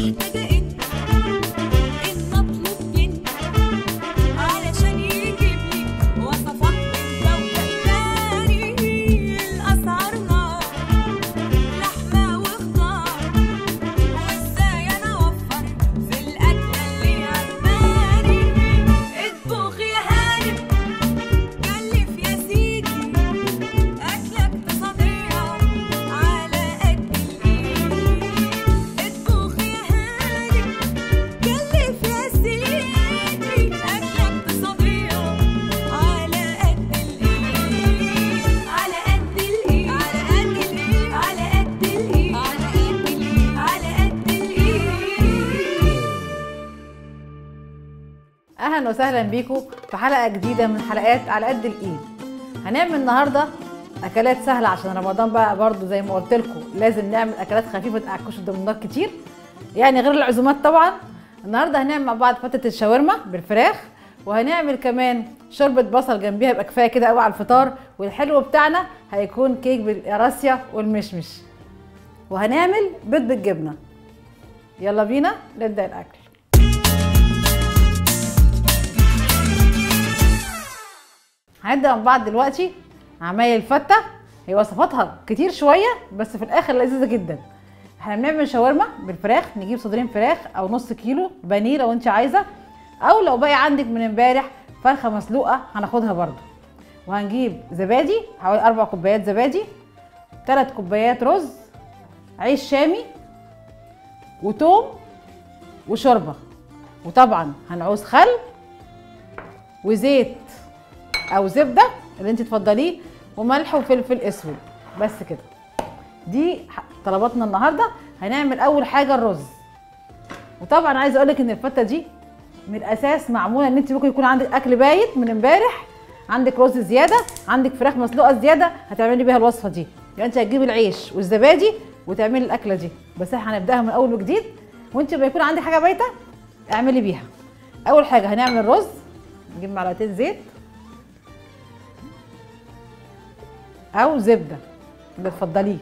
المدائن إن أطلب منه علشان يجيب لي وصفات من ذوق الباري الأسعار نار لحمة وخضار وإزاي أنا أوفر في الأكلة اللي عجباني اطبخ يا هانم كلف يا سيدي أكلة اقتصادية على قد الإيد اطبخ يا هانم كلف يا سيدي أكلة اقتصادية على قد الإيد على قد الإيد على قد الإيد على قد الإيد على قد الإيد على قد الإيد اهلا وسهلا بيكم في حلقه جديده من حلقات على قد الايد هنعمل النهارده اكلات سهله عشان رمضان بقى برضو زي ما قلت لكم لازم نعمل اكلات خفيفه تاكلوش قدام النار كتير يعني غير العزومات طبعا النهارده هنعمل مع بعض فتة الشاورما بالفراخ وهنعمل كمان شوربه بصل جنبيها يبقى كفايه كده قوي على الفطار والحلو بتاعنا هيكون كيك بالقراصيه والمشمش وهنعمل بيض بالجبنه يلا بينا نبدا الاكل هنبدا مع بعض دلوقتي عمايل الفته هي وصفاتها كتير شويه بس في الاخر لذيذه جدا احنا بنعمل شاورما بالفراخ نجيب صدرين فراخ او نص كيلو بانيه لو انت عايزه او لو باقي عندك من امبارح فرخه مسلوقه هناخدها برده وهنجيب زبادي حوالي اربع كوبايات زبادي ثلاث كوبايات رز عيش شامي وتوم وشوربه وطبعا هنعوز خل وزيت او زبده اللي انت تفضليه وملح وفلفل اسود بس كده دي ح- طلباتنا النهارده هنعمل اول حاجه الرز وطبعا عايزه اقول لك ان الفته دي من الاساس معموله ان انت ممكن يكون عندك اكل بايت من امبارح عندك رز زياده عندك فراخ مسلوقه زياده هتعملي بيها الوصفه دي يعني انت هتجيبي العيش والزبادي وتعملي الاكله دي بس احنا هنبداها من اول وجديد وانت لما يكون عندك حاجه بايته اعملي بيها اول حاجه هنعمل رز نجيب معلقتين زيت او زبده اللي تفضليه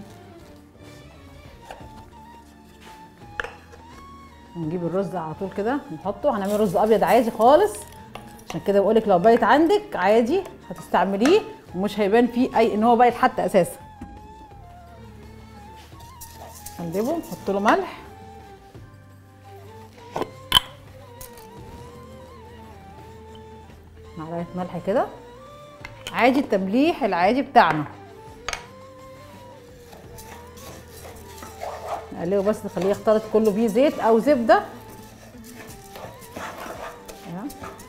نجيب الرز على طول كده نحطه هنعمل رز ابيض عادي خالص عشان كده بقول لك لو بايت عندك عادي هتستعمليه ومش هيبان فيه اي ان هو بايت حتى اساسا نقلبه نحط له ملح معلقه ملح كده عادي التمليح العادي بتاعنا نقلبه بس نخليه يختلط كله بيه زيت او زبده أيوة.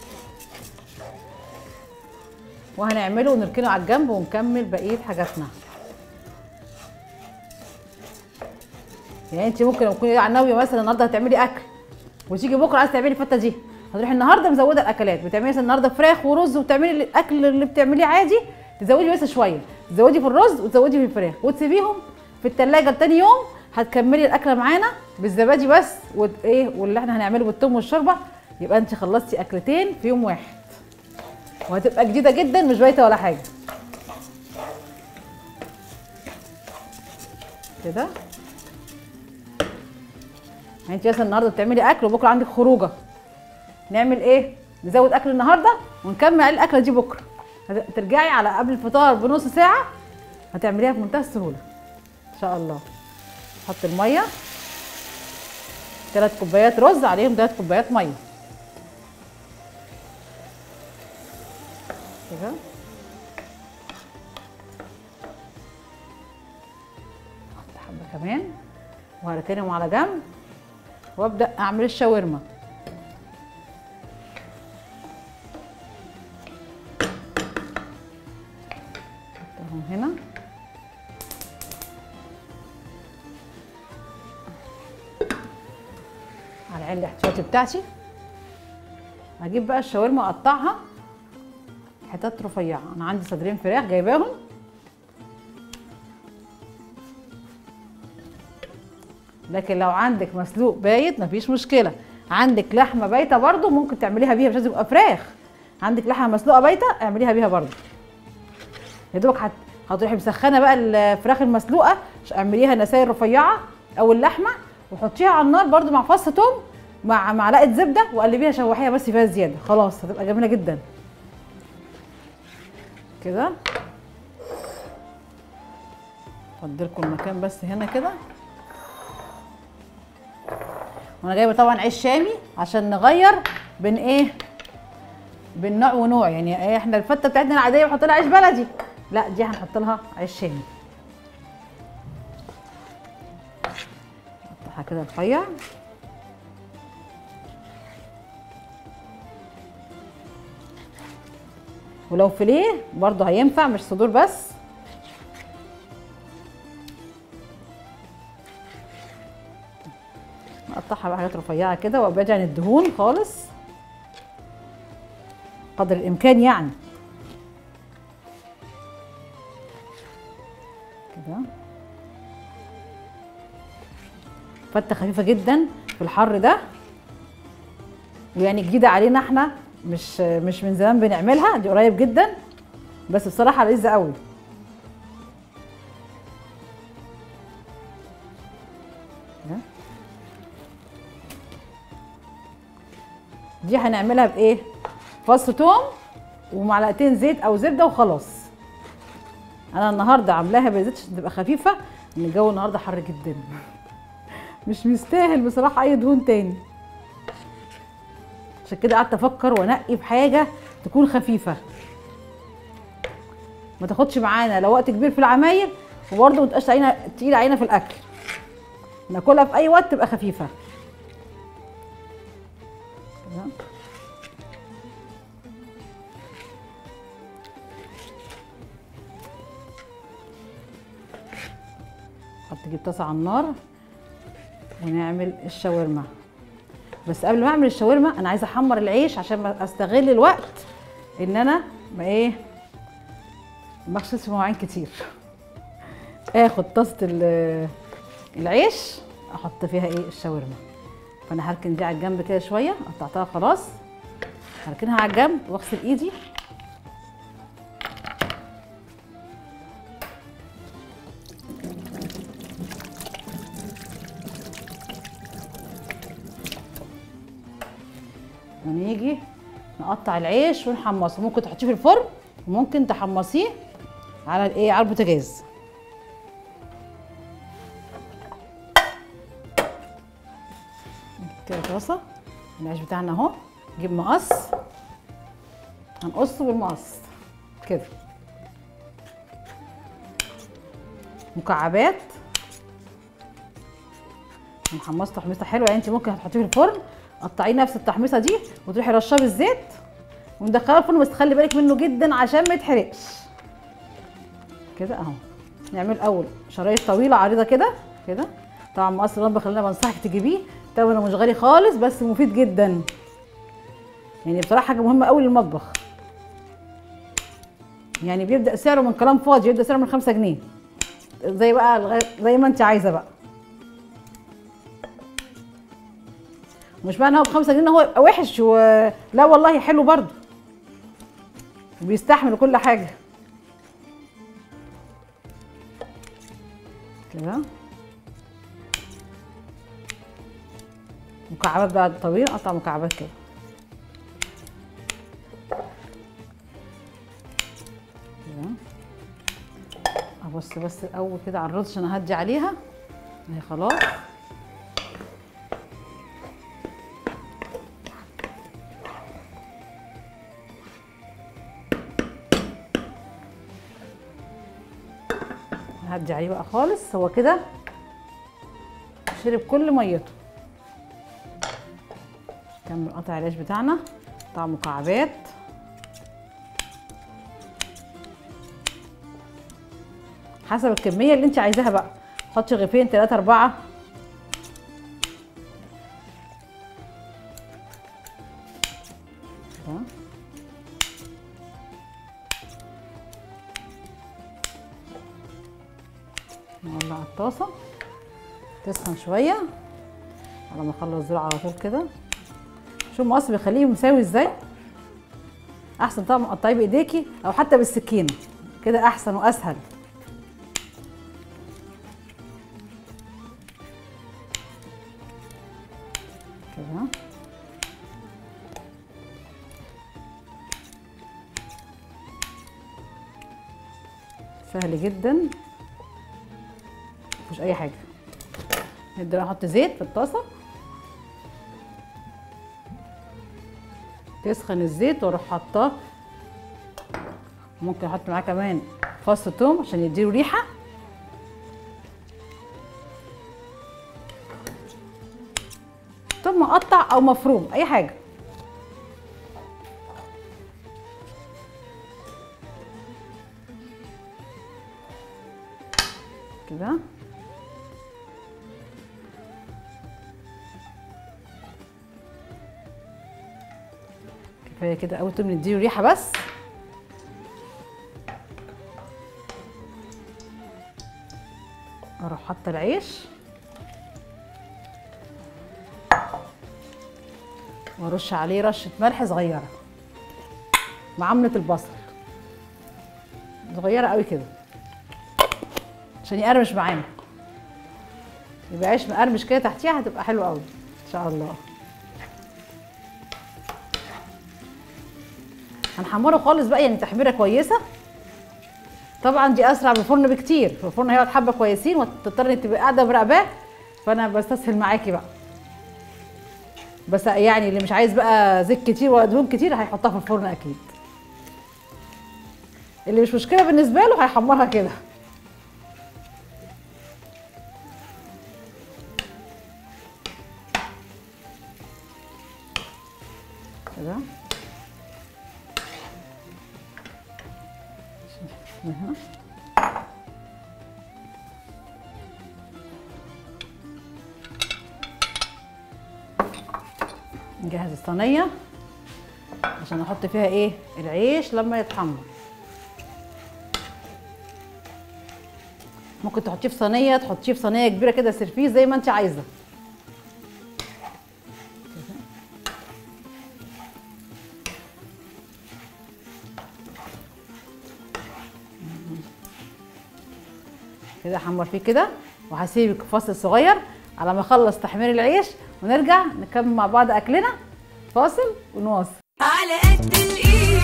وهنعمله ونركنه على الجنب ونكمل بقيه حاجاتنا يعني انت ممكن لو تكوني على ناويه مثلا النهارده هتعملي اكل وتيجي بكره عايزه تعملي الفته دي هتروحي النهارده مزوده الاكلات بتعملي مثلا النهارده فراخ ورز وبتعملي الاكل اللي بتعمليه عادي تزودي بس شويه تزودي في الرز وتزودي في الفراخ وتسيبيهم في التلاجة لتاني يوم هتكملي الاكله معانا بالزبادي بس وايه واللي احنا هنعمله بالثوم والشوربه يبقى انت خلصتي اكلتين في يوم واحد وهتبقى جديده جدا مش بايته ولا حاجه كده يعني انت مثلا النهارده بتعملي اكل وبكره عندك خروجه نعمل ايه نزود اكل النهارده ونكمل على الاكله دي بكره هت- ترجعي على قبل الفطار بنص ساعه هتعمليها بمنتهى السهوله ان شاء الله حط الميه ثلاث كوبايات رز عليهم ثلاث كوبايات ميه كده احط حبه كمان وهركنهم على جنب وابدا اعمل الشاورما احطهم هنا على العين الاحتياطي بتاعتي هجيب بقى الشاورما اقطعها حتت رفيعه انا عندي صدرين فراخ جايباهم لكن لو عندك مسلوق بايت مفيش مشكله عندك لحمه بايته برضو ممكن تعمليها بيها مش لازم يبقى فراخ عندك لحمه مسلوقه بايته اعمليها بيها برضو يا دوبك هت... هتروحي مسخنه بقى الفراخ المسلوقه اعمليها نساير رفيعه او اللحمه وحطيها على النار برده مع فص توم مع معلقه زبده وقلبيها شوحيها بس فيها زياده خلاص هتبقى جميله جدا كده افضلكم المكان بس هنا كده وانا جايبه طبعا عيش شامي عشان نغير بين ايه بين نوع ونوع يعني إيه احنا الفته بتاعتنا العاديه بنحط لها عيش بلدي لا دي هنحط لها عيش شامي نقطعها كده رفيع ولو فيليه برضه هينفع مش صدور بس نقطعها بقى حاجات رفيعه كده وابعد عن الدهون خالص قدر الامكان يعني كده فته خفيفه جدا في الحر ده ويعني جديده علينا احنا مش مش من زمان بنعملها دي قريب جدا بس بصراحه لذيذه قوي كده. دي هنعملها بايه فص توم ومعلقتين زيت او زبده وخلاص انا النهارده عاملاها بزيت عشان تبقى خفيفه لان الجو النهارده حر جدا مش مستاهل بصراحه اي دهون تاني عشان كده قعدت افكر وانقي بحاجه تكون خفيفه ما تاخدش معانا لو وقت كبير في العمايل وبرضه ما تبقاش علينا تقيله علينا في الاكل ناكلها في اي وقت تبقى خفيفه كده. حط جيب طاسه على النار ونعمل الشاورما بس قبل ما اعمل الشاورما انا عايزه احمر العيش عشان ما استغل الوقت ان انا ما ايه ما اغسلش مواعين كتير اخد طاسه ال- العيش احط فيها ايه الشاورما فانا هركن دي على الجنب كده شويه قطعتها خلاص هركنها على الجنب واغسل ايدي ونيجي نقطع العيش ونحمصه ممكن تحطيه في الفرن وممكن تحمصيه على الايه على البوتاجاز كده طاسه العيش بتاعنا اهو نجيب مقص هنقصه بالمقص كده مكعبات هنحمصه تحميصه حلوه يعني انت ممكن هتحطيه في الفرن قطعيه نفس التحميصه دي وتروحي رشاه بالزيت ومدخلاه الفرن بس تخلي بالك منه جدا عشان ما يتحرقش كده اهو نعمل اول شرايط طويله عريضه كده كده طبعا مقص المطبخ اللي انا بنصحك تجيبيه ثمنه مش غالي خالص بس مفيد جدا يعني بصراحه حاجه مهمه قوي للمطبخ يعني بيبدا سعره من كلام فاضي بيبدا سعره من 5 جنيه زي بقى لغاية- زي ما انت عايزه بقى مش معنى هو ب 5 جنيه ان هو يبقى وحش و... لا والله حلو برضه بيستحمل كل حاجه كده مكعبات بقى طويله قطع مكعبات كده كده ابص بس الاول كده على الرز عشان اهدي عليها اهي خلاص هدي عليه بقى خالص هو كده شرب كل ميته نكمل قطع العيش بتاعنا قطع مكعبات حسب الكميه اللي انت عايزاها بقى حطي رغيفين ثلاثة أربعة كده. نولع الطاسة تسخن شوية على ما اخلص دول على طول كده شوف المقص بيخليه مساوي ازاي احسن طبعا مقطعيه بايديكي او حتى بالسكينه كده احسن واسهل كده سهل جدا مفيش اي حاجه نبدا نحط زيت في الطاسه تسخن الزيت واروح حاطاه ممكن احط معاه كمان فص ثوم عشان يديله ريحه ثوم مقطع او مفروم اي حاجه كده كفايه كده اول توم نديله ريحه بس اروح حاطه العيش وارش عليه رشه ملح صغيره معامله البصل صغيره قوي كده عشان يقرمش معانا يبقى عيش مقرمش كده تحتيها هتبقى حلوه قوي ان شاء الله هنحمره خالص بقى يعني تحميره كويسه طبعا دي اسرع من الفرن بكتير في الفرن هيقعد حبه كويسين وتضطري انك تبقى قاعده مراقباه فانا بستسهل معاكي بقى بس يعني اللي مش عايز بقى زيت كتير ولا دهون كتير هيحطها في الفرن اكيد اللي مش مشكله بالنسبه له هيحمرها كده كده هنا نجهز الصينيه عشان احط فيها ايه العيش لما يتحمر ممكن تحطيه في صينيه تحطيه في صينيه كبيره كده سيرفيس زي ما انت عايزه كده احمر فيه كده وهسيبك فاصل صغير على ما اخلص تحمير العيش ونرجع نكمل مع بعض اكلنا فاصل ونواصل على قد الايد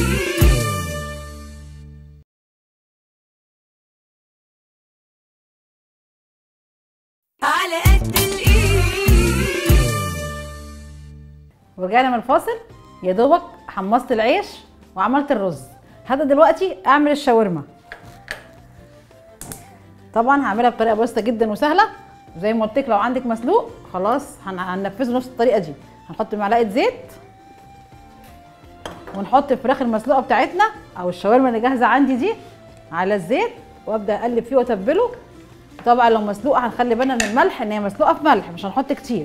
على قد الايد ورجعنا من الفاصل يا دوبك حمصت العيش وعملت الرز هبدا دلوقتي اعمل الشاورما طبعا هعملها بطريقه بسيطه جدا وسهله زي ما قلت لك لو عندك مسلوق خلاص هن- هننفذه نفس الطريقه دي هنحط معلقه زيت ونحط الفراخ المسلوقه بتاعتنا او الشاورما اللي جاهزه عندي دي على الزيت وابدا اقلب فيه واتبله طبعا لو مسلوقه هنخلي بالنا من الملح ان هي مسلوقه في ملح مش هنحط كتير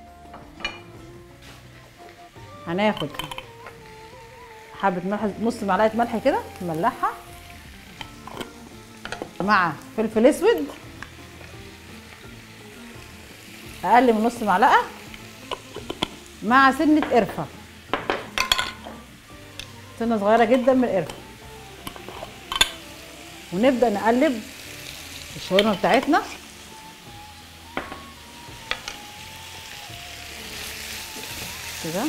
هناخد حبه ملح نص معلقه ملح كده نملحها مع فلفل اسود اقل من نص معلقه مع سنه قرفه سنه صغيره جدا من القرفه ونبدا نقلب الشاورما بتاعتنا كده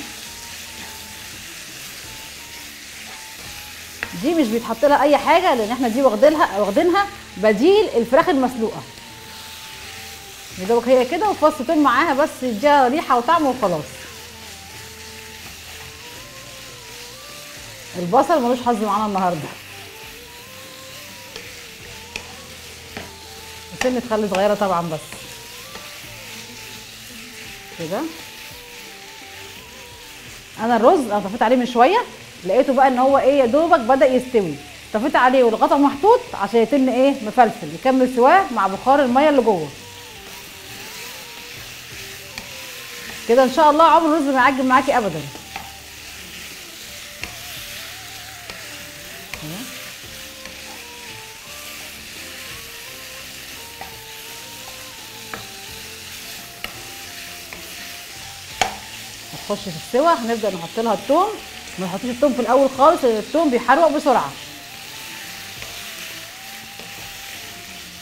دي مش بيتحط لها اي حاجه لان احنا دي واخدينها واخدينها بديل الفراخ المسلوقه يا دوبك هي كده وفص توم معاها بس يديها ريحه وطعم وخلاص البصل ملوش حظ معانا النهارده سنة خل صغيرة طبعا بس كده انا الرز انا طفيت عليه من شويه لقيته بقى ان هو ايه يا دوبك بدا يستوي طفيت عليه والغطا محطوط عشان يتم ايه مفلفل يكمل سواه مع بخار الميه اللي جوه كده ان شاء الله عمر الرز ما يعجن معاكي ابدا هتخش في السوا هنبدا نحط لها الثوم ما نحطش الثوم في الاول خالص لان الثوم بيحرق بسرعه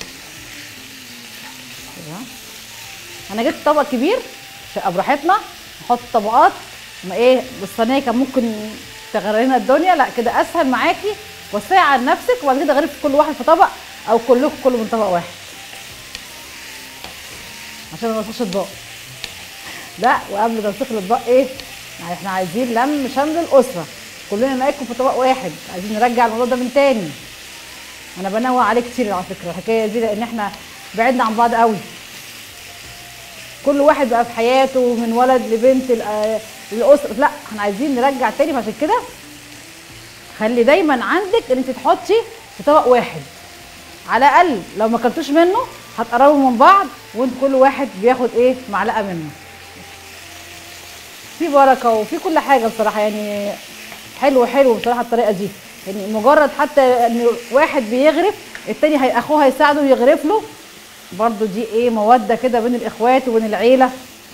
كده. انا جبت طبق كبير عشان براحتنا نحط طبقات ما ايه بالصينيه كان ممكن تغير لنا الدنيا لا كده اسهل معاكي وسعي على نفسك وبعد كده غرفي كل واحد في طبق او كلكم كله من طبق واحد عشان ما ننساش اطباق لا وقبل تنسيق الاطباق ايه يعني احنا عايزين لم شمل الاسره كلنا ناكل في طبق واحد عايزين نرجع الموضوع ده من تاني انا بنوع عليه كتير على فكره الحكايه دي لان احنا بعدنا عن بعض قوي كل واحد بقى في حياته من ولد لبنت ل- للاسره لا احنا عايزين نرجع تاني فعشان كده خلي دايما عندك ان انت تحطي في طبق واحد على الاقل لو ما اكلتوش منه هتقربوا من بعض وانت كل واحد بياخد ايه معلقه منه في بركه وفي كل حاجه بصراحه يعني حلو حلو بصراحه الطريقه دي يعني مجرد حتى ان واحد بيغرف التاني هي اخوه هيساعده ويغرف له برضو دي ايه موده كده بين الاخوات وبين العيله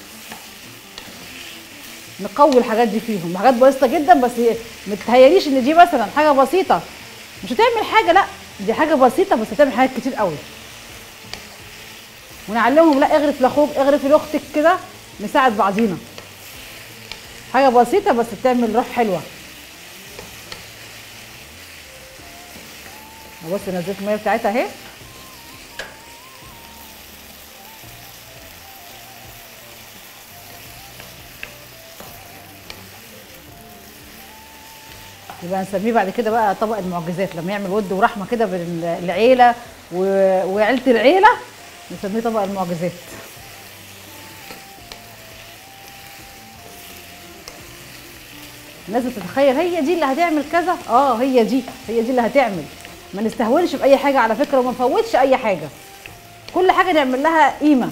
نقوي الحاجات دي فيهم حاجات بسيطه جدا بس ما تتهيأليش ان دي مثلا حاجه بسيطه مش هتعمل حاجه لا دي حاجه بسيطه بس هتعمل حاجات كتير قوي ونعلمهم لا اغرف لاخوك اغرف لاختك كده نساعد بعضينا حاجه بسيطه بس بتعمل روح حلوه بص نزلت الميه بتاعتها اهي يبقى نسميه بعد كده بقى طبق المعجزات لما يعمل ود ورحمه كده بين العيله و- وعيله العيله نسميه طبق المعجزات الناس بتتخيل هي دي اللي هتعمل كذا اه هي دي هي دي اللي هتعمل ما نستهونش باي حاجه على فكره وما نفوتش اي حاجه كل حاجه نعمل لها قيمه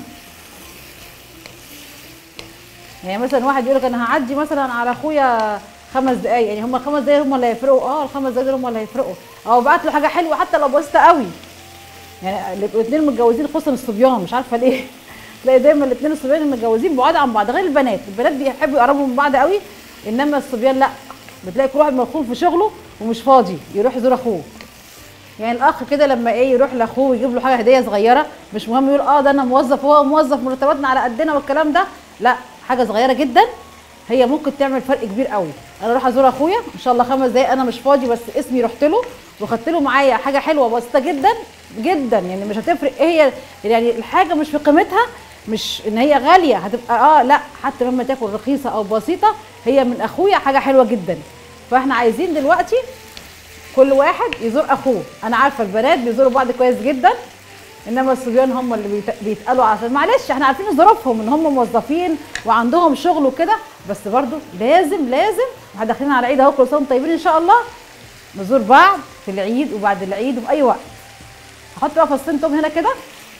يعني مثلا واحد يقول لك انا هعدي مثلا على اخويا خمس دقايق يعني هم الخمس دقايق هم اللي هيفرقوا اه الخمس دقايق دول هم اللي هيفرقوا او بعت له حاجه حلوه حتى لو بسيطه قوي يعني الاثنين متجوزين خصوصا الصبيان مش عارفه ليه تلاقي دايما الاثنين الصبيان المتجوزين بعاد عن بعض غير البنات البنات بيحبوا يقربوا من بعض قوي انما الصبيان لا بتلاقي كل واحد ملخوم في شغله ومش فاضي يروح يزور اخوه يعني الاخ كده لما ايه يروح لاخوه ويجيب له حاجه هديه صغيره مش مهم يقول اه ده انا موظف وهو موظف مرتباتنا على قدنا والكلام ده لا حاجه صغيره جدا هي ممكن تعمل فرق كبير قوي انا اروح ازور اخويا ان شاء الله خمس دقايق انا مش فاضي بس اسمي رحت له وخدت له معايا حاجه حلوه بسيطه جدا جدا يعني مش هتفرق ايه هي يعني الحاجه مش في قيمتها مش ان هي غاليه هتبقى اه لا حتى مهما تاكل رخيصه او بسيطه هي من اخويا حاجه حلوه جدا فاحنا عايزين دلوقتي كل واحد يزور اخوه انا عارفه البنات بيزوروا بعض كويس جدا انما الصبيان هم اللي بيت- بيتقالوا عشان معلش احنا عارفين ظروفهم ان هم موظفين وعندهم شغل وكده بس برضو لازم لازم احنا داخلين على العيد اهو كل سنه وانتم طيبين ان شاء الله نزور بعض في العيد وبعد العيد وفي اي وقت احط بقى فصين توم هنا كده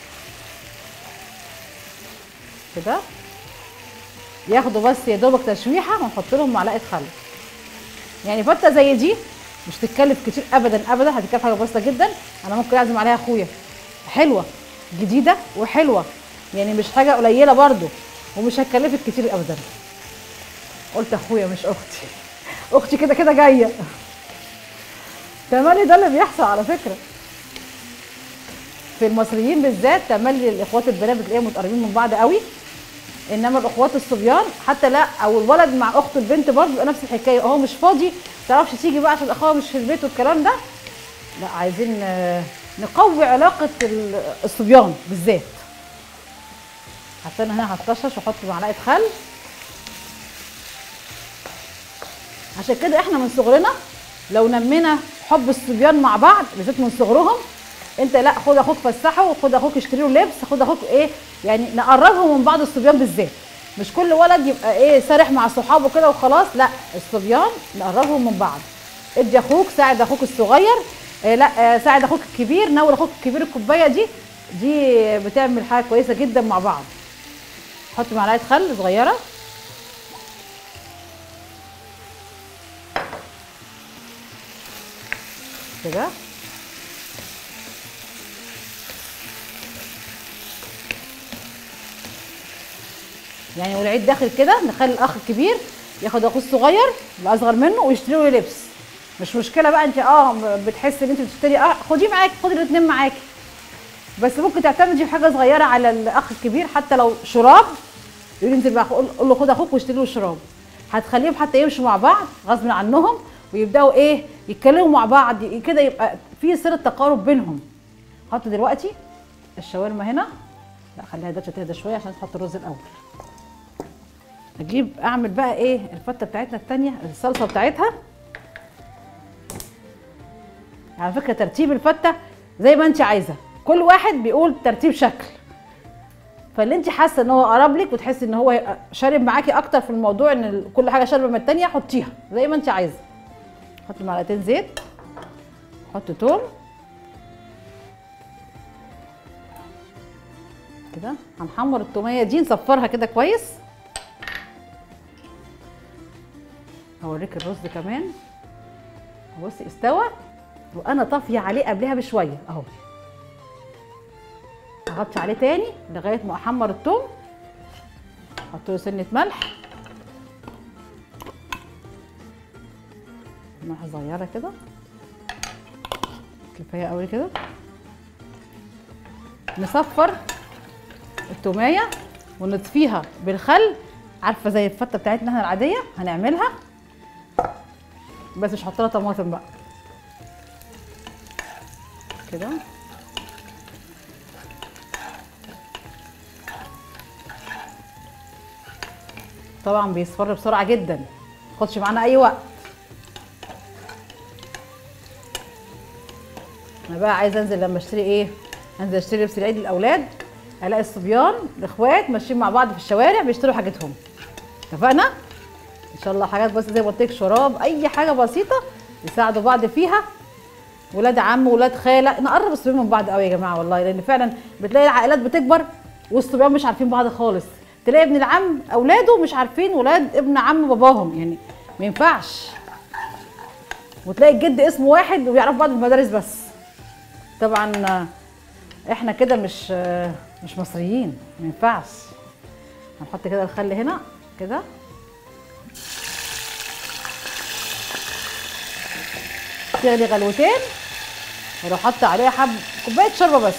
كده ياخدوا بس يا دوبك تشويحه ونحط لهم معلقه خل يعني فته زي دي مش تتكلف كتير ابدا ابدا هتتكلف حاجه بسيطه جدا انا ممكن اعزم عليها اخويا حلوه جديده وحلوه يعني مش حاجه قليله برضو ومش هتكلفك كتير ابدا قلت اخويا مش اختي اختي كده كده جايه تملي ده اللي بيحصل على فكره في المصريين بالذات تملي الاخوات البنات بتلاقيهم متقربين من بعض قوي انما الاخوات الصبيان حتى لا او الولد مع اخته البنت برضه بيبقى نفس الحكايه هو مش فاضي ما تعرفش تيجي بقى عشان اخوها مش في البيت والكلام ده لا عايزين آه، نقوي علاقه ال- الصبيان بالذات عشان هنا هتطشش واحط معلقه خل عشان كده احنا من صغرنا لو نمينا حب الصبيان مع بعض بالذات من صغرهم انت لا خد اخوك فسحه وخد اخوك اشتري له لبس خد اخوك ايه يعني نقربهم من بعض الصبيان بالذات مش كل ولد يبقى ايه سارح مع صحابه كده وخلاص لا الصبيان نقربهم من بعض ادي اخوك ساعد اخوك الصغير إيه لا آه، ساعد اخوك الكبير نول اخوك الكبير الكوبايه دي دي بتعمل حاجه كويسه جدا مع بعض حط معلقه خل صغيره كده يعني والعيد داخل كده نخلي الاخ الكبير ياخد اخوه الصغير الاصغر منه ويشتري له لبس مش مشكله بقى انت اه بتحس ان انت بتشتري اه خديه معاكي خدي الاثنين معاكي بس ممكن تعتمدي في حاجه صغيره على الاخ الكبير حتى لو شراب يقول لي انزل بقى قول قول له خد اخوك واشتري له الشراب هتخليهم حتى يمشوا مع بعض غصب عنهم ويبداوا ايه يتكلموا مع بعض ي- كده يبقى في صله تقارب بينهم حط دلوقتي الشاورما هنا لا خليها ده تهدى شويه عشان تحط الرز الاول اجيب اعمل بقى ايه الفته بتاعتنا التانية الصلصه بتاعتها على فكره ترتيب الفته زي ما انت عايزه كل واحد بيقول ترتيب شكل فاللي انت حاسه ان هو قرب لك وتحسي ان هو يبقى شارب معاكي اكتر في الموضوع ان ال- كل حاجه شاربه من التانية حطيها زي ما انت عايزه حط معلقتين زيت حط توم كده هنحمر التوميه دي نصفرها كده كويس هوريك الرز كمان بصي استوى وانا طافيه عليه قبلها بشويه اهو اغطي عليه تاني لغايه ما احمر الثوم احط له سنه ملح ملح صغيره كده كفايه قوي كده نصفر التوميه ونطفيها بالخل عارفه زي الفته بتاعتنا احنا العاديه هنعملها بس مش هحط لها طماطم بقى كده طبعا بيصفر بسرعه جدا خدش معانا اي وقت انا بقى عايزه انزل لما اشتري ايه انزل اشتري لبس العيد للاولاد الاقي الصبيان الاخوات ماشيين مع بعض في الشوارع بيشتروا حاجتهم اتفقنا ان شاء الله حاجات بس زي ما قلت لك شراب اي حاجه بسيطه يساعدوا بعض فيها ولاد عم ولاد خاله نقرب الصبيان من بعض قوي يا جماعه والله لان فعلا بتلاقي العائلات بتكبر والصبيان مش عارفين بعض خالص تلاقي ابن العم اولاده مش عارفين ولاد ابن عم باباهم يعني ما ينفعش وتلاقي الجد اسمه واحد وبيعرفوا بعض في المدارس بس طبعا آه، احنا كده مش آه، مش مصريين ما ينفعش هنحط كده الخل هنا كده تغلي غلوتين ولو حط عليها حب كوبايه شوربه بس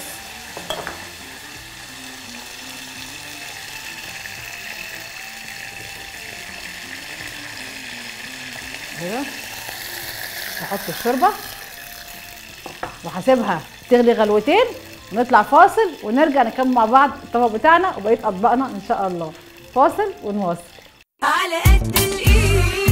كده نحط الشوربه وهسيبها تغلي غلوتين ونطلع فاصل ونرجع نكمل مع بعض الطبق بتاعنا وبقيه اطباقنا ان شاء الله فاصل ونواصل على قد الايد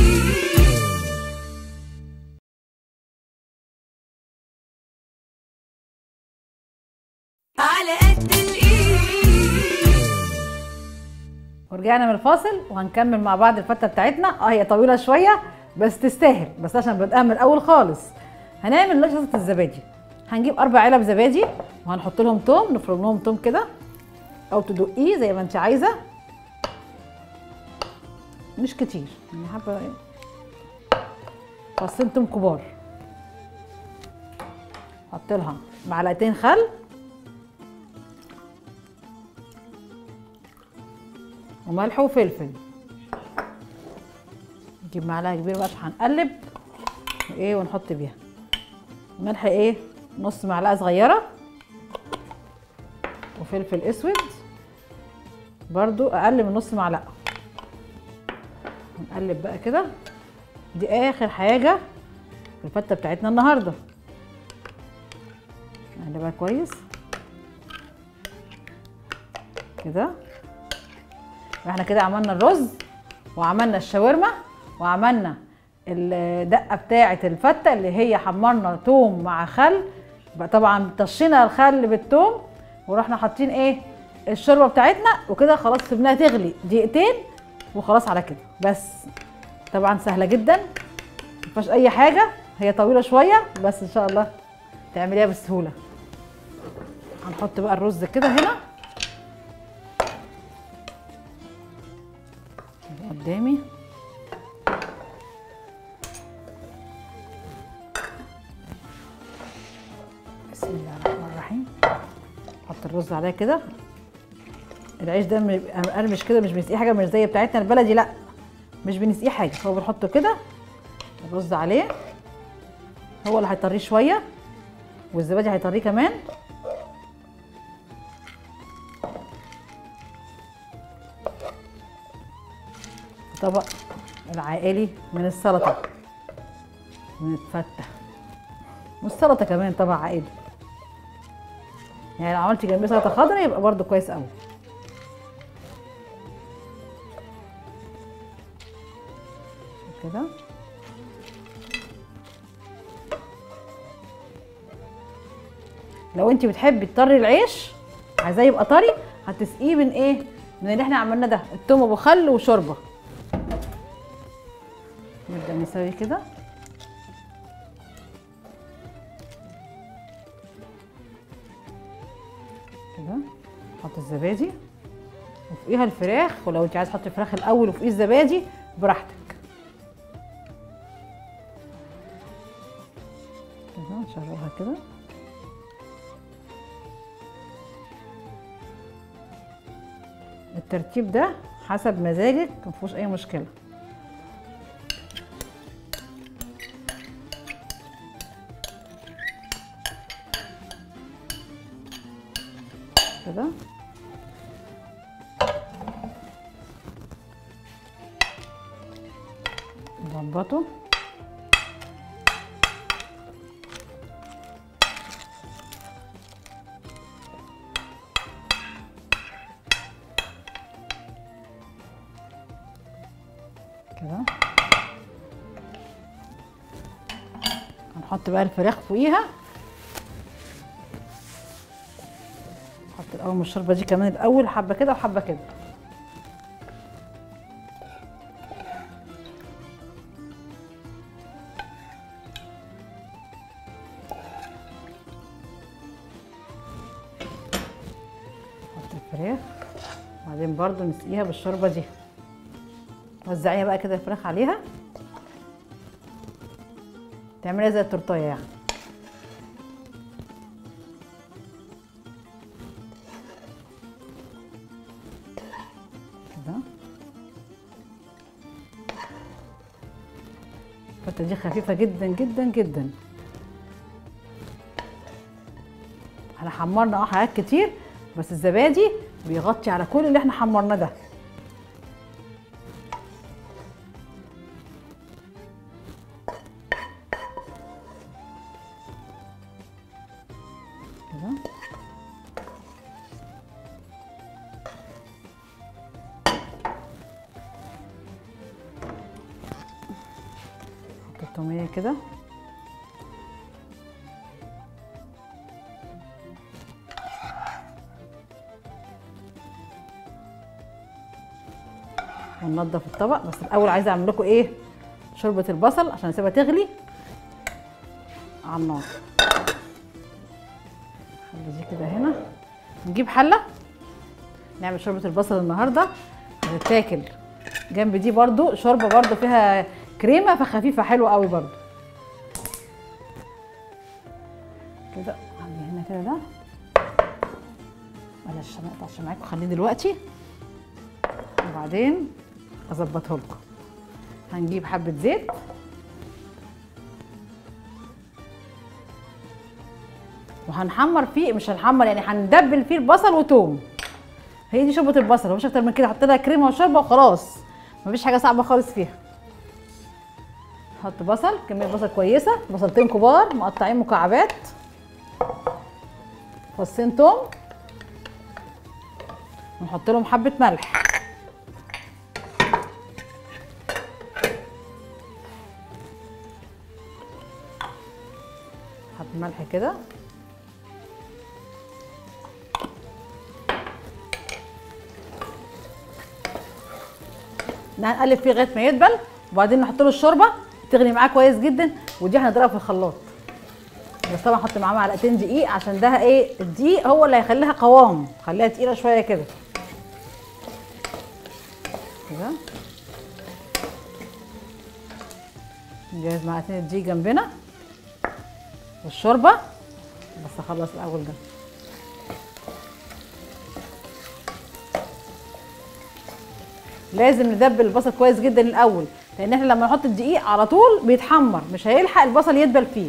على قد الايد ورجعنا من الفاصل وهنكمل مع بعض الفته بتاعتنا اه هي طويله شويه بس تستاهل بس عشان بدأها من الاول خالص هنعمل دلوقتي صلصه الزبادي هنجيب اربع علب زبادي وهنحط لهم توم نفرم لهم توم كده او تدقيه زي ما انت عايزه مش كتير يعني حبه ايه فصين توم كبار حط لها معلقتين خل وملح وفلفل نجيب معلقه كبيره بقى هنقلب وايه ونحط بيها ملح ايه نص معلقه صغيره وفلفل اسود برضو اقل من نص معلقه نقلب بقى كده دي اخر حاجه في الفته بتاعتنا النهارده نقلبها كويس كده احنا كده عملنا الرز وعملنا الشاورما وعملنا الدقه بتاعه الفته اللي هي حمرنا توم مع خل بقى طبعا طشينا الخل بالثوم ورحنا حاطين ايه الشوربه بتاعتنا وكده خلاص سيبناها تغلي دقيقتين وخلاص على كده بس طبعا سهله جدا مفيهاش اي حاجه هي طويله شويه بس ان شاء الله تعمليها بسهوله هنحط بقى الرز كده هنا قدامي بسم الله الرحمن الرحيم حط الرز عليها كده العيش ده بيبقى مقرمش كده مش بنسقيه حاجه مش زي بتاعتنا البلدي لا مش بنسقيه حاجه هو بنحطه كده الرز عليه هو اللي هيطريه شويه والزبادي هيطريه كمان طبق العائلي من السلطه ونتفتح والسلطه كمان طبق عائلي يعني لو عملتي جنبيه سلطه خضراء يبقى برده كويس قوي كده لو انت بتحبي تطري العيش عايزاه يبقى طري هتسقيه من ايه من اللي احنا عملناه ده التوم ابو خل وشوربه نبدا نسوي كده كده نحط الزبادي وفوقيها الفراخ ولو انت عايز تحطي الفراخ الاول وفوقيه الزبادي براحتك كده نشغلها كده الترتيب ده حسب مزاجك مفيهوش اي مشكله كده نظبطه كده هنحط بقى الفراخ فوقيها نحط الاول من الشوربه دي كمان الاول حبه كده وحبه كده نحط الفراخ وبعدين برضو نسقيها بالشوربه دي وزعيها بقى كده الفراخ عليها تعمليها زي التورتايه يعني كده الفتة دي خفيفة جدا جدا جدا احنا حمرنا اه حاجات كتير بس الزبادي بيغطي على كل اللي احنا حمرناه ده كده نحط التومية كده وننضف الطبق بس الاول عايزه اعمل لكم ايه شوربه البصل عشان اسيبها تغلي على النار خلي دي كده هنا نجيب حله نعمل شوربه البصل النهارده هتتاكل جنب دي برضو شوربه برضو فيها كريمه فخفيفه حلوه قوي برضو كده عندي هنا كده ده بلاش ما اقطعش معاكم خليه دلوقتي وبعدين اظبطه لكم هنجيب حبه زيت وهنحمر فيه مش هنحمر يعني هندبل فيه البصل وتوم هي دي شوربه البصل مفيش اكتر من كده حط لها كريمه وشوربه وخلاص مفيش حاجه صعبه خالص فيها نحط بصل كميه بصل كويسه بصلتين كبار مقطعين مكعبات فصين توم ونحط لهم حبه ملح حبه ملح كده نقلب فيه لغايه ما يدبل وبعدين نحط له الشوربه تغلي معاه كويس جدا ودي هنضربها في الخلاط بس طبعا احط معاه معلقتين دقيق عشان ده ايه الدقيق هو اللي هيخليها قوام خليها تقيله شويه كده كده نجهز معلقتين الدقيق جنبنا والشوربه بس اخلص الاول ده لازم ندبل البصل كويس جدا الاول لان احنا لما نحط الدقيق على طول بيتحمر مش هيلحق البصل يدبل فيه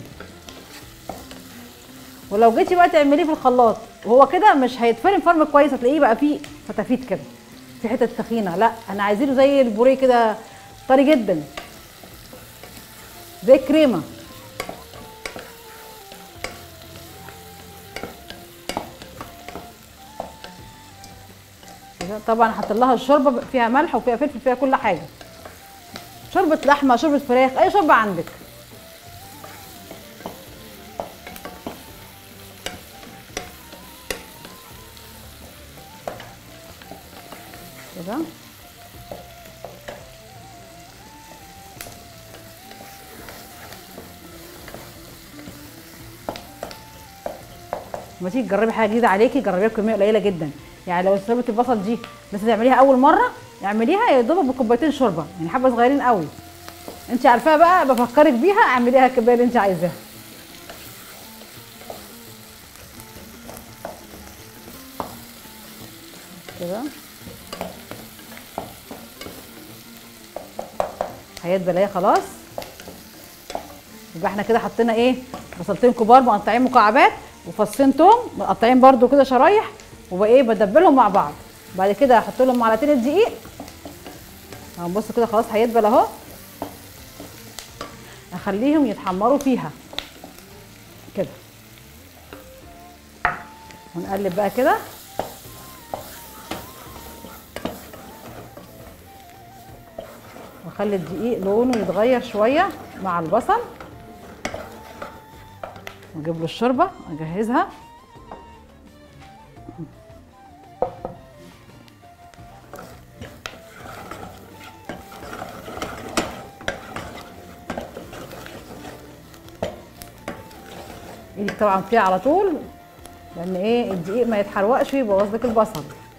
ولو جيتي بقى تعمليه في الخلاط وهو كده مش هيتفرم فرم كويس هتلاقيه بقى فيه فتافيت كده في حتت تخينه لا انا عايزينه زي البوريه كده طري جدا زي الكريمه كده. طبعا حط لها الشوربه فيها ملح وفيها فلفل فيها كل حاجه شوربه لحمه شوربه فراخ اي شوربه عندك كده لما تيجي تجربي حاجه جديده عليكي جربيها بكميه قليله جدا يعني لو شوربه البصل دي لسه تعمليها اول مره اعمليها يا دوبك بكوبايتين شوربه يعني حبه صغيرين قوي انت عارفاها بقى بفكرك بيها اعمليها الكميه اللي انت عايزاها كده حياة بلايا خلاص يبقى احنا كده حطينا ايه بصلتين كبار مقطعين مكعبات وفصين توم مقطعين برده كده شرايح وبقى ايه بدبلهم مع بعض بعد كده هحط لهم معلقتين الدقيق هنبص كده خلاص هيدبل اهو اخليهم يتحمروا فيها كده ونقلب بقى كده واخلي الدقيق لونه يتغير شويه مع البصل واجيب له الشوربه اجهزها ايدك طبعا فيها على طول لان ايه الدقيق ما يتحرقش ويبوظ لك البصل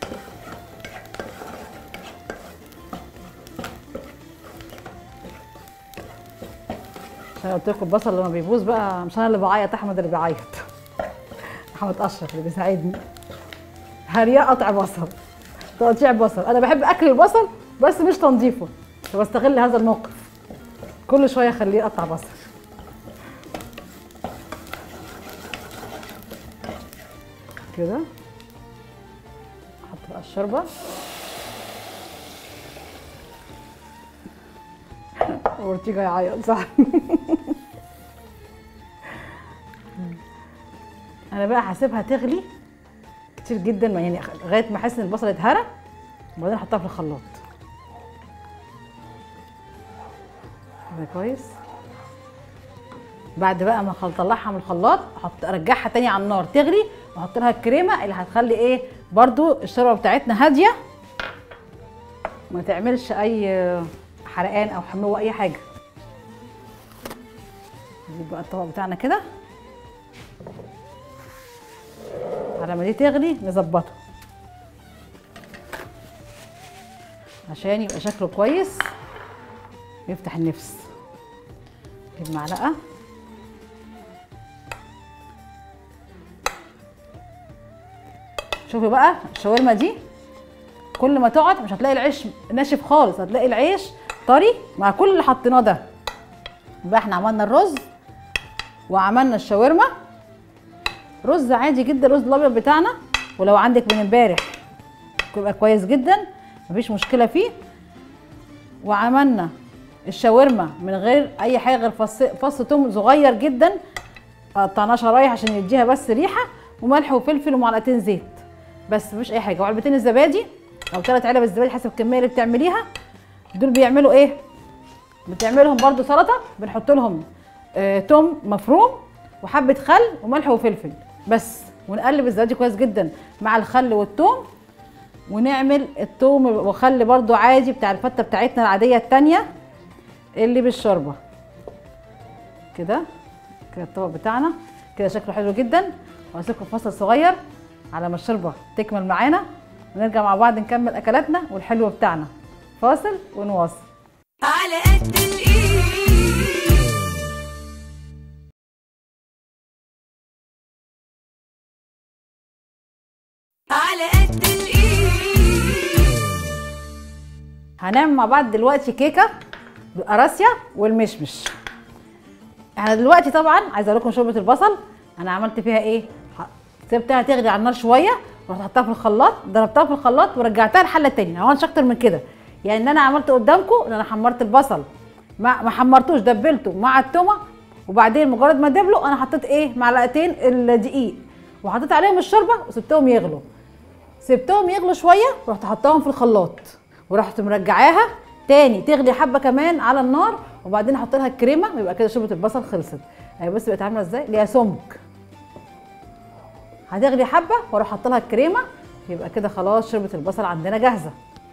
عشان قلت لكم البصل لما بيبوظ بقى مش انا اللي بعيط احمد اللي بيعيط احمد اشرف اللي بيساعدني هرياء قطع بصل تقطيع بصل انا بحب اكل البصل بس مش تنظيفه فبستغل هذا الموقف كل شويه اخليه يقطع بصل كده احط بقى الشوربه اورتيجا يعيط صح انا بقى هسيبها تغلي كتير جدا ما يعني لغايه ما احس ان البصل اتهرى وبعدين احطها في الخلاط كده كويس بعد بقى ما اطلعها من الخلاط احط ارجعها تاني على النار تغلي واحط لها الكريمه اللي هتخلي ايه برضو الشوربه بتاعتنا هاديه ما تعملش اي حرقان او حموه اي حاجه نجيب بقى الطبق بتاعنا كده على ما دي تغلي نظبطه عشان يبقى شكله كويس يفتح النفس نجيب معلقه شوفي بقى الشاورما دي كل ما تقعد مش هتلاقي العيش ناشف خالص هتلاقي العيش طري مع كل اللي حطيناه ده يبقى احنا عملنا الرز وعملنا الشاورما رز عادي جدا الرز الابيض بتاعنا ولو عندك من امبارح يبقى كويس جدا مفيش مشكله فيه وعملنا الشاورما من غير اي حاجه غير فص فص توم صغير جدا قطعناه شرايح عشان يديها بس ريحه وملح وفلفل ومعلقتين زيت بس مفيش اي حاجه وعلبتين الزبادي او ثلاث علب الزبادي حسب الكميه اللي بتعمليها دول بيعملوا ايه بتعملهم برضو سلطه بنحط لهم آه توم مفروم وحبه خل وملح وفلفل بس ونقلب الزبادي كويس جدا مع الخل والثوم ونعمل الثوم وخل برضو عادي بتاع الفته بتاعتنا العاديه التانية اللي بالشوربه كده كده الطبق بتاعنا كده شكله حلو جدا وهسيبكم فاصل صغير على ما الشوربه تكمل معانا ونرجع مع بعض نكمل اكلاتنا والحلو بتاعنا فاصل ونواصل على قد الايد على قد الايد هنعمل مع بعض دلوقتي كيكه بالقراصيا والمشمش احنا دلوقتي طبعا عايزه اقول لكم شوربه البصل انا عملت فيها ايه ح- سبتها تغلي على النار شويه رحت حطها في الخلاط ضربتها في الخلاط ورجعتها الحله تاني ما عملتش اكتر من كده يعني ان انا عملت قدامكم ان انا حمرت البصل ما ما حمرتوش دبلته مع التومه وبعدين مجرد ما دبلوا انا حطيت ايه معلقتين الدقيق وحطيت عليهم الشوربه وسبتهم يغلوا سبتهم يغلوا شويه ورحت حطاهم في الخلاط ورحت مرجعاها تاني تغلي حبه كمان على النار وبعدين احط لها الكريمه ويبقى كده شوربه البصل خلصت اهي بص بقت عامله ازاي ليها سمك هتغلي حبه واروح احط لها الكريمه يبقى كده خلاص شوربه البصل عندنا جاهزه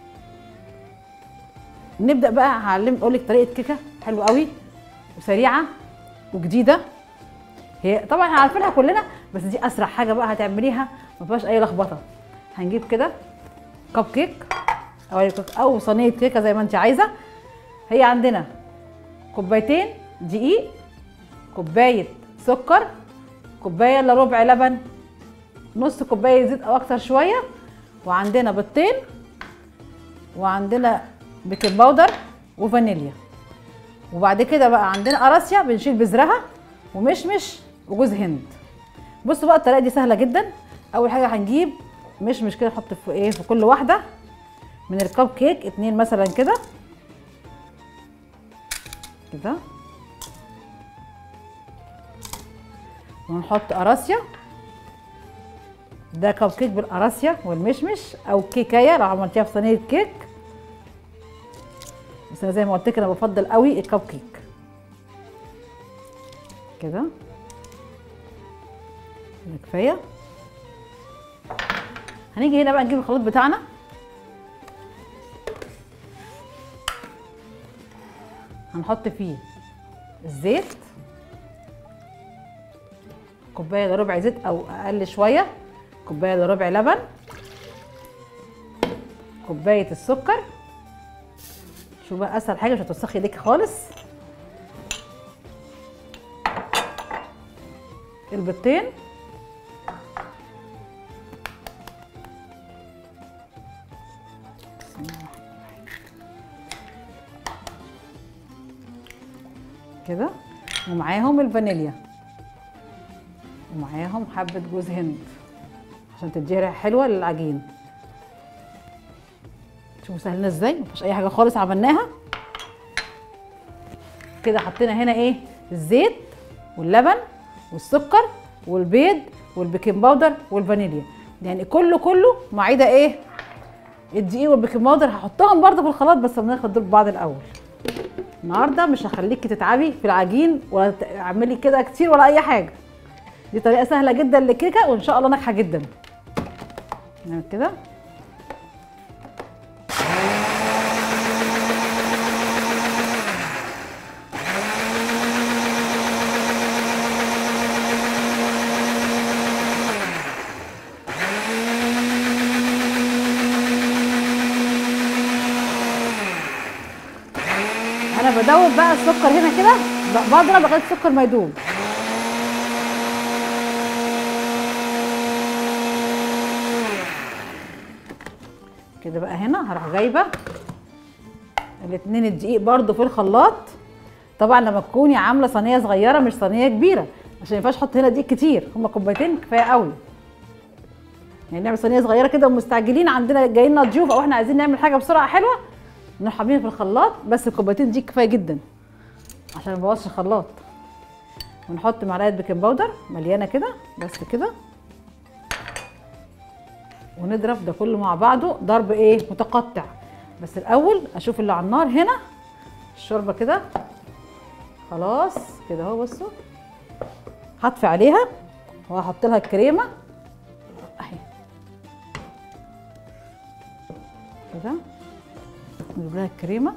نبدا بقى هعلم اقول لك طريقه كيكه حلوه قوي وسريعه وجديده هي طبعا احنا عارفينها كلنا بس دي اسرع حاجه بقى هتعمليها ما فيهاش اي لخبطه هنجيب كده كب كيك او او صينيه كيكه زي ما انت عايزه هي عندنا كوبايتين دقيق كوبايه سكر كوبايه الا ربع لبن نص كوبايه زيت او اكتر شويه وعندنا بيضتين وعندنا بيكنج باودر وفانيليا وبعد كده بقى عندنا قراصيا بنشيل بذرها ومشمش وجوز هند بصوا بقى الطريقه دي سهله جدا اول حاجه هنجيب مشمش كده نحط في ايه في كل واحده من الكب كيك اتنين مثلا كده كده ونحط قراصيا ده كب كيك بالقراصيا والمشمش او كيكايه لو عملتيها في صينيه كيك بس انا زي ما قلت لك انا بفضل قوي الكب كيك كده كده كفايه هنيجي هنا بقى نجيب الخليط بتاعنا هنحط فيه الزيت كوبايه الا ربع زيت او اقل شويه كوبايه الا ربع لبن كوبايه السكر شوف بقى اسهل حاجه مش هتوسخي ايديكي خالص البيضتين كده ومعاهم الفانيليا ومعاهم حبة جوز هند عشان تديها ريحة حلوة للعجين شوفوا سهلنا ازاي مفيش اي حاجة خالص عملناها كده حطينا هنا ايه الزيت واللبن والسكر والبيض والبيكنج باودر والفانيليا يعني كله كله ما عدا ايه الدقيق والبيكنج باودر هحطهم برضه في الخلاط بس بناخد دول بعض الاول النهارده مش هخليكي تتعبي في العجين ولا تعملي كده كتير ولا اي حاجه دي طريقه سهله جدا للكيكه وان شاء الله ناجحه جدا نعمل كده انا بدوب بقى السكر هنا كده ب- بضرب لغايه السكر ما يدوب كده بقى هنا هروح جايبه الاتنين الدقيق برضو في الخلاط طبعا لما تكوني عامله صينيه صغيره مش صينيه كبيره عشان ما ينفعش احط هنا دقيق كتير هما كوبايتين كفايه قوي يعني نعمل صينيه صغيره كده ومستعجلين عندنا جاي لنا ضيوف او احنا عايزين نعمل حاجه بسرعه حلوه نروح حاطينها في الخلاط بس الكوبايتين دي كفايه جدا عشان ما نبوظش الخلاط ونحط معلقه بيكنج باودر مليانه كده بس كده ونضرب ده كله مع بعضه ضرب ايه متقطع بس الاول اشوف اللي على النار هنا الشوربه كده خلاص كده اهو بصوا هطفي عليها وهحط لها الكريمه اهي كده نجيب لها الكريمه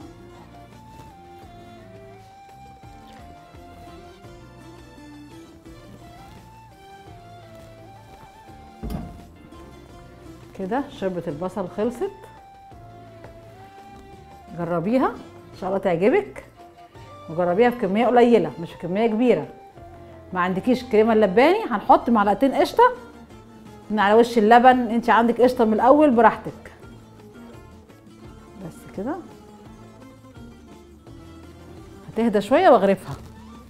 كده شوربه البصل خلصت جربيها ان شاء الله تعجبك وجربيها بكميه قليله مش بكميه كبيره ما عندكيش كريمه اللباني هنحط معلقتين قشطه من على وش اللبن انت عندك قشطه من الاول براحتك بس كده هتهدى شويه واغرفها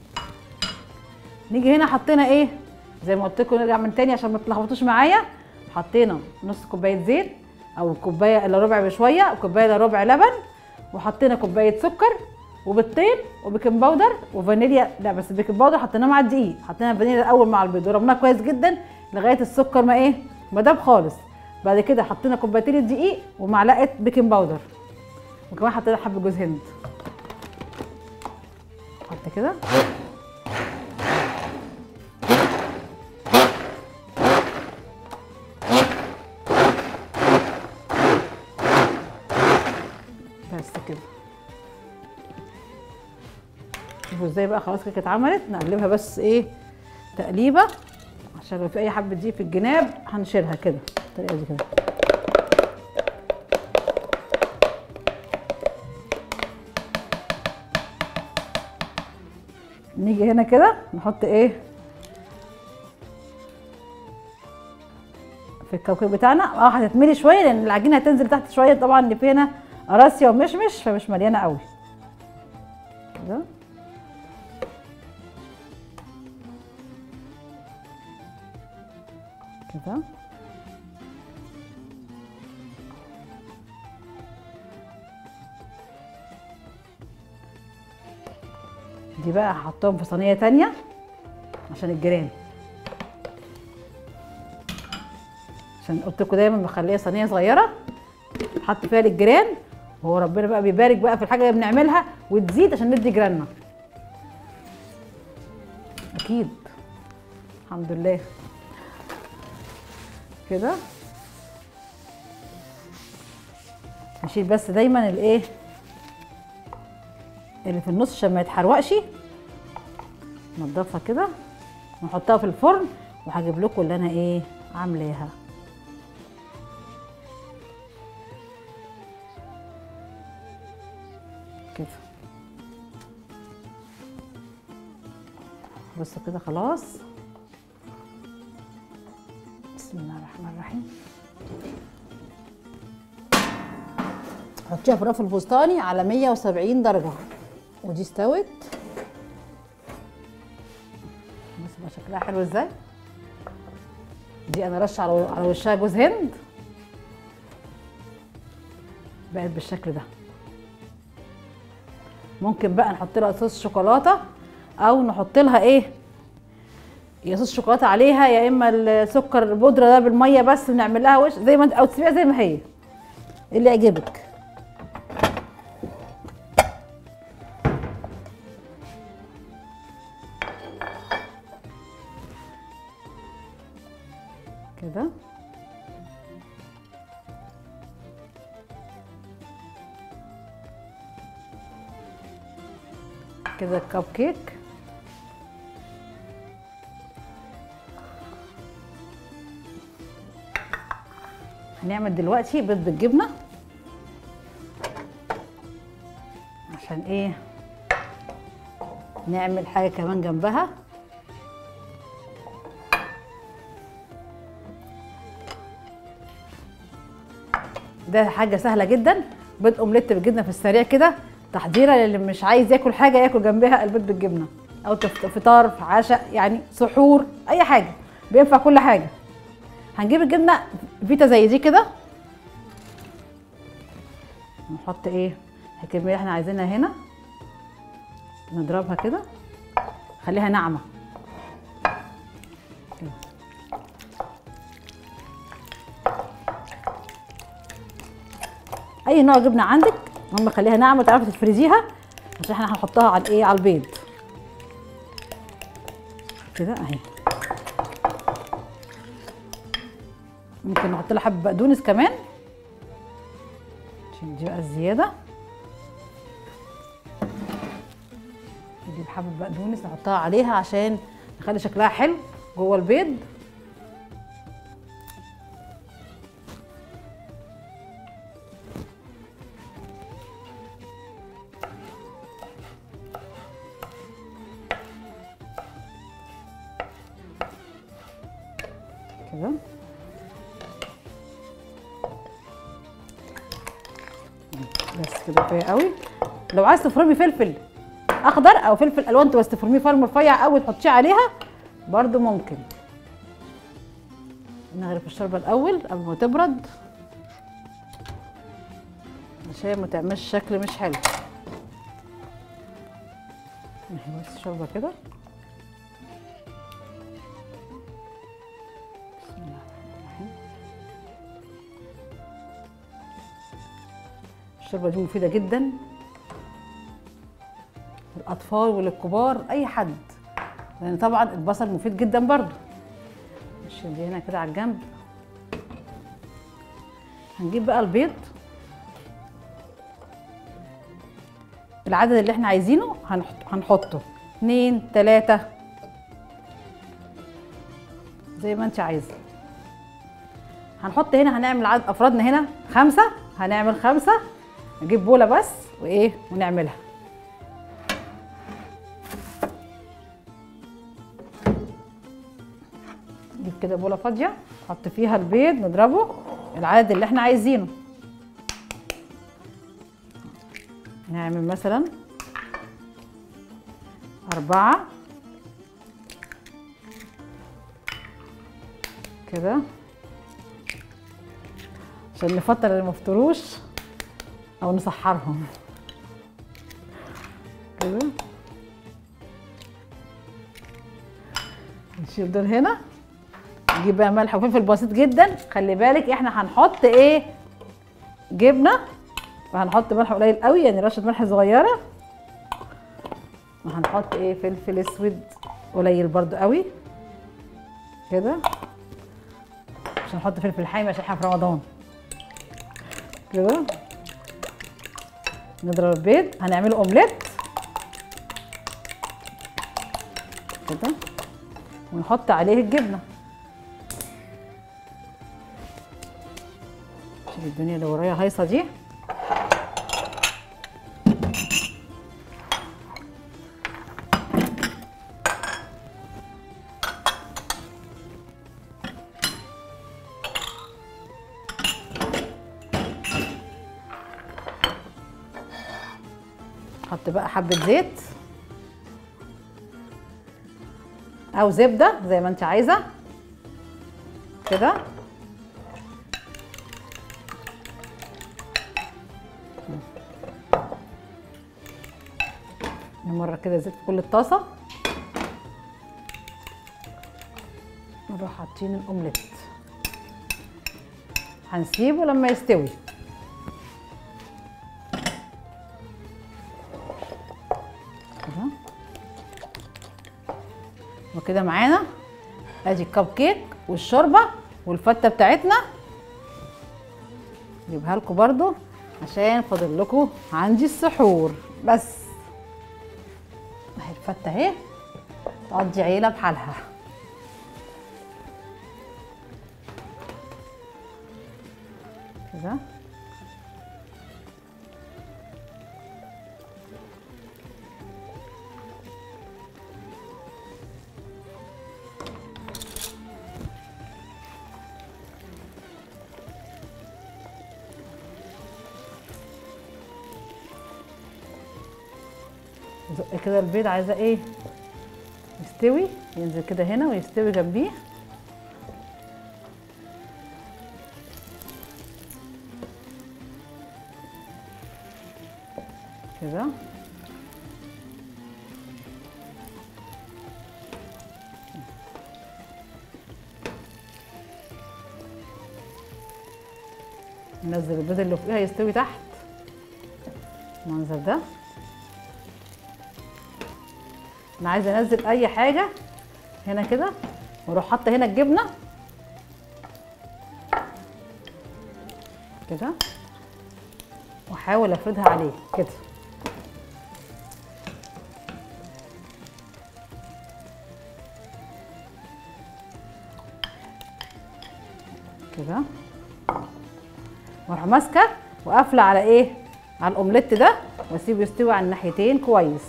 نيجي هنا حطينا ايه زي ما قلت لكم نرجع من تاني عشان ما تلخبطوش معايا وحطينا نص كوبايه زيت او كوبايه الا ربع بشويه وكوبايه الا ربع لبن وحطينا كوبايه سكر وبيضتين وبيكنج باودر وفانيليا لا بس البيكنج باودر حطيناه مع الدقيق حطينا الفانيليا الاول مع البيض ضربناه كويس جدا لغايه السكر ما ايه ما داب خالص بعد كده حطينا كوبايتين الدقيق ومعلقه بيكنج باودر وكمان حطينا حبه جوز هند حط كده بس كده شوفوا ازاي بقى خلاص كده كانت اتعملت نقلبها بس ايه تقليبه عشان لو في اي حبه دي في الجناب هنشيلها كده بالطريقه دي كده نيجي هنا كده نحط ايه في الكوكب بتاعنا اه هتتملي شويه لان العجينه هتنزل تحت شويه طبعا اللي في هنا قراصيا ومشمش فمش مليانه قوي كده كده دي بقى هحطهم في صينيه تانية عشان الجيران عشان قلت لكم دايما بخليها صينيه صغيره تحط فيها للجيران وهو ربنا بقى بيبارك بقى في الحاجه اللي بنعملها وتزيد عشان ندي جيراننا اكيد الحمد لله كده هشيل بس دايما الايه اللي في النص عشان ما يتحرقش نضفها كده ونحطها في الفرن وهجيب لكم اللي انا ايه عاملاها كده بصوا كده خلاص بسم الله الرحمن الرحيم حطيها في الرف الفستاني على 170 درجة ودي استوت بص بقى شكلها حلو ازاي دي انا رش على على وشها جوز هند بقت بالشكل ده ممكن بقى نحط لها صوص شوكولاته او نحط لها ايه يا صوص شوكولاته عليها يا اما السكر البودره ده بالميه بس بنعمل لها وش زي ما انت او تسيبيها زي ما هي اللي يعجبك كده كده الكب كيك هنعمل دلوقتي بيض بالجبنه عشان ايه نعمل حاجه كمان جنبها ده حاجه سهله جدا بيض اومليت بالجبنه في السريع كده تحضيره للي مش عايز ياكل حاجه ياكل جنبها البيض بالجبنه او تفت- فطار عشاء يعني سحور اي حاجه بينفع كل حاجه هنجيب الجبنه فيتا زي دي كده نحط ايه الكميه اللي احنا عايزينها هنا نضربها كده خليها ناعمه كده. اي نوع جبنه عندك المهم خليها ناعمه تعرفي تفرزيها عشان احنا هنحطها على الايه على البيض كده اهي ممكن نحط لها حبه بقدونس كمان عشان دي بقى الزياده نجيب حبه بقدونس نحطها عليها عشان نخلي شكلها حلو جوه البيض كده بس كده كفايه قوي لو عايز تفرمي فلفل اخضر او فلفل الوان بس تفرميه فرم رفيع قوي تحطيه عليها برده ممكن نغرف الشوربه الاول قبل ما تبرد عشان ما تعملش شكل مش حلو نحط بس الشوربه كده بسم الله الرحمن الرحيم الشوربه دي مفيده جدا للاطفال وللكبار اي حد لان طبعا البصل مفيد جدا برضو نشيل دي هنا كده على الجنب هنجيب بقى البيض العدد اللي احنا عايزينه هنحط هنحطه اتنين تلاتة زي ما انت عايزه هنحط هنا هنعمل عدد افرادنا هنا خمسة هنعمل خمسة نجيب بولة بس وايه ونعملها نجيب كده بولة فاضية نحط فيها البيض نضربه العدد اللي احنا عايزينه نعمل مثلا أربعة كده عشان نفطر اللي مفطروش أو نسحرهم كده نشيل دول هنا نجيب بقى ملح وفلفل بسيط جدا خلي بالك احنا هنحط ايه جبنه وهنحط ملح قليل قوي يعني رشه ملح صغيره وهنحط ايه فلفل اسود قليل برضو قوي كده مش هنحط فلفل حامي عشان احنا في رمضان كده نضرب البيض هنعمله اومليت كده ونحط عليه الجبنه شوف الدنيا اللي ورايا هايصه دي حط بقى حبه زيت او زبده زي ما انت عايزه كده مرة كده زيت في كل الطاسة نروح حاطين الأومليت هنسيبه لما يستوي كده وكده معانا ادي الكب كيك والشوربه والفته بتاعتنا اجيبها لكم برضو عشان فاضل لكم عندي السحور بس اهي الفته اهي تقضي عيله بحالها كده زق كده البيض عايزه ايه يستوي ينزل كده هنا ويستوي جنبيه كده ننزل البيض اللي فوقيها يستوي تحت المنظر ده انا عايزه انزل اي حاجه هنا كده واروح حاطه هنا الجبنه كده واحاول افردها عليه كده كده واروح ماسكه وقافله على ايه على الاومليت ده واسيبه يستوي على الناحيتين كويس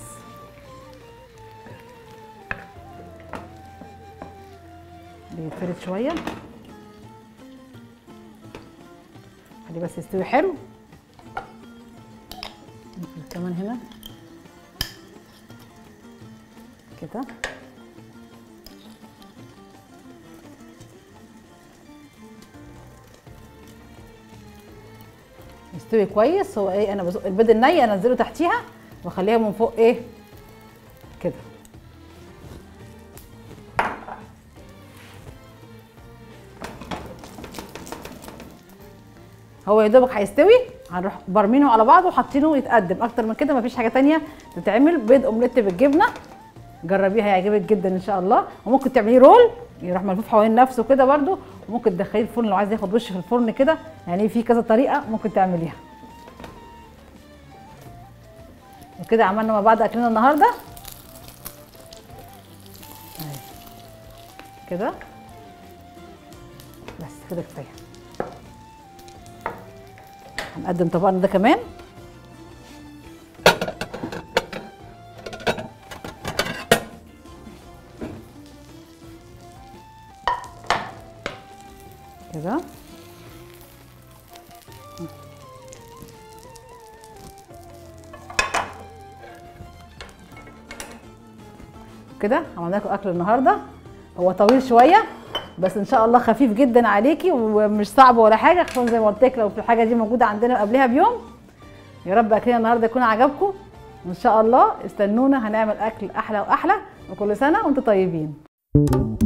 بيتفرد شويه خليه بس يستوي حلو ممكن كمان هنا كده تستوي كويس هو ايه انا بزق البيض الني انزله تحتيها واخليها من فوق ايه كده هو يا دوبك هيستوي هنروح برمينه على بعضه وحاطينه يتقدم اكتر من كده مفيش حاجه تانية تتعمل بيض اومليت بالجبنه جربيه هيعجبك جدا ان شاء الله وممكن تعمليه رول يروح ملفوف حوالين نفسه كده برده وممكن تدخليه الفرن لو عايز ياخد وش في الفرن كده يعني في كذا طريقه ممكن تعمليها وكده عملنا مع بعض اكلنا النهارده أهي. كده بس كده كفايه هنقدم طبقنا ده كمان كده كده عملنا لكم اكل النهارده هو طويل شويه بس ان شاء الله خفيف جدا عليكي ومش صعب ولا حاجه خصوصا زي ما قلت لك لو في الحاجه دي موجوده عندنا قبلها بيوم يا رب اكلنا النهارده يكون عجبكم وان شاء الله استنونا هنعمل اكل احلى واحلى وكل سنه وانتم طيبين